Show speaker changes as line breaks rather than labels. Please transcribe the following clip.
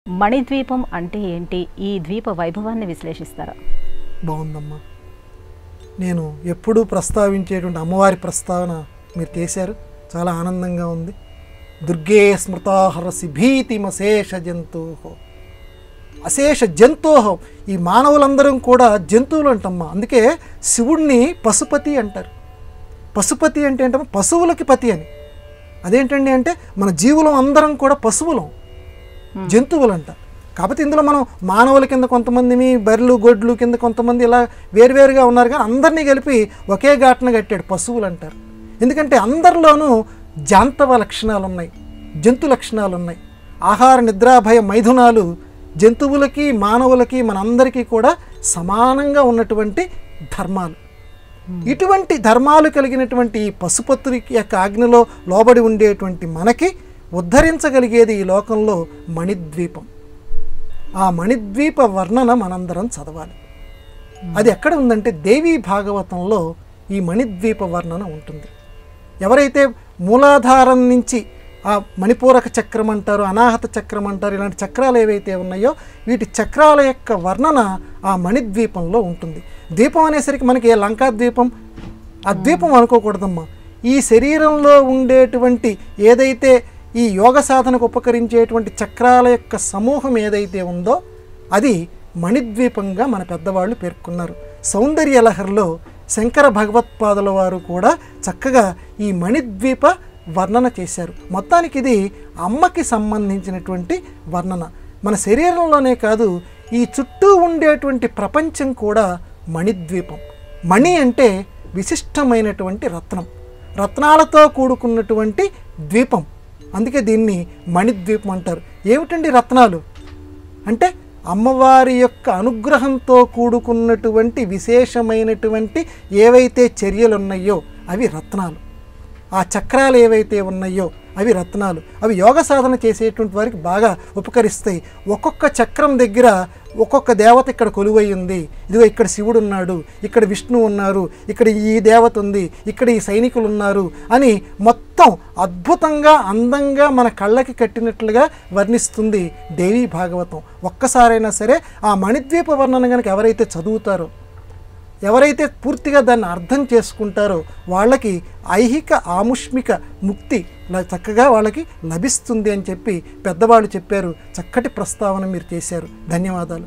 మణిద్వీపం అంటే ఏంటి ఈ ద్వీప వైభవాన్ని విశ్లేషిస్తారా
బాగుందమ్మా నేను ఎప్పుడూ ప్రస్తావించేటువంటి అమ్మవారి ప్రస్తావన మీరు చేశారు చాలా ఆనందంగా ఉంది దుర్గే స్మృతాహరసి భీతిమశేష జంతు అశేష జంతోహం ఈ మానవులందరం కూడా జంతువులు అంటమ్మా అందుకే శివుణ్ణి పశుపతి అంటారు పశుపతి అంటే ఏంటమ్మా పశువులకి పతి అని అదేంటండి అంటే మన జీవులం అందరం కూడా పశువులం జంతువులు అంట కాకపోతే ఇందులో మనం మానవుల కింద కొంతమందిని బర్రెలు గొడ్లు కింద కొంతమంది ఇలా వేరువేరుగా ఉన్నారు కానీ అందరినీ కలిపి ఒకే ఘాటన కట్టాడు పశువులు అంటారు ఎందుకంటే అందరిలోనూ జాంతవ లక్షణాలు ఉన్నాయి జంతు లక్షణాలు ఉన్నాయి ఆహార నిద్రాభయ మైథునాలు జంతువులకి మానవులకి మనందరికీ కూడా సమానంగా ఉన్నటువంటి ధర్మాలు ఇటువంటి ధర్మాలు కలిగినటువంటి ఈ పశుపత్రి యొక్క ఆజ్ఞలో లోబడి ఉండేటువంటి మనకి ఉద్ధరించగలిగేది ఈ లోకంలో మణిద్వీపం ఆ మణిద్వీప వర్ణన మనందరం చదవాలి అది ఎక్కడ ఉందంటే దేవీ భాగవతంలో ఈ మణిద్వీప వర్ణన ఉంటుంది ఎవరైతే మూలాధారం నుంచి ఆ మణిపూరక చక్రం అంటారు అనాహత చక్రం అంటారు ఇలాంటి చక్రాలు ఏవైతే ఉన్నాయో వీటి చక్రాల యొక్క వర్ణన ఆ మణిద్వీపంలో ఉంటుంది ద్వీపం అనేసరికి మనకి ఏ లంకా ద్వీపం ఆ ద్వీపం అనుకోకూడదమ్మా ఈ శరీరంలో ఉండేటువంటి ఏదైతే ఈ యోగ సాధనకు ఉపకరించేటువంటి చక్రాల యొక్క సమూహం ఏదైతే ఉందో అది మణిద్వీపంగా మన పెద్దవాళ్ళు పేర్కొన్నారు సౌందర్య లహరిలో శంకర భగవత్పాదుల వారు కూడా చక్కగా ఈ మణిద్వీప వర్ణన చేశారు మొత్తానికి ఇది అమ్మకి సంబంధించినటువంటి వర్ణన మన శరీరంలోనే కాదు ఈ చుట్టూ ఉండేటువంటి ప్రపంచం కూడా మణిద్వీపం మణి అంటే విశిష్టమైనటువంటి రత్నం రత్నాలతో కూడుకున్నటువంటి ద్వీపం అందుకే దీన్ని మణిద్వీపం అంటారు ఏమిటండి రత్నాలు అంటే అమ్మవారి యొక్క అనుగ్రహంతో కూడుకున్నటువంటి విశేషమైనటువంటి ఏవైతే చర్యలు ఉన్నాయో అవి రత్నాలు ఆ చక్రాలు ఏవైతే ఉన్నాయో అవి రత్నాలు అవి యోగ సాధన చేసేటువంటి వారికి బాగా ఉపకరిస్తాయి ఒక్కొక్క చక్రం దగ్గర ఒక్కొక్క దేవత ఇక్కడ కొలువై ఉంది ఇదిగో ఇక్కడ శివుడు ఉన్నాడు ఇక్కడ విష్ణువు ఉన్నారు ఇక్కడ ఈ దేవత ఉంది ఇక్కడ ఈ సైనికులు ఉన్నారు అని మొత్తం అద్భుతంగా అందంగా మన కళ్ళకి కట్టినట్లుగా వర్ణిస్తుంది దేవీ భాగవతం ఒక్కసారైనా సరే ఆ మణిద్వీప వర్ణన కనుక ఎవరైతే చదువుతారో ఎవరైతే పూర్తిగా దాన్ని అర్థం చేసుకుంటారో వాళ్ళకి ఐహిక ఆముష్మిక ముక్తి ల- చక్కగా వాళ్ళకి లభిస్తుంది అని చెప్పి పెద్దవాళ్ళు చెప్పారు చక్కటి ప్రస్తావన మీరు చేశారు ధన్యవాదాలు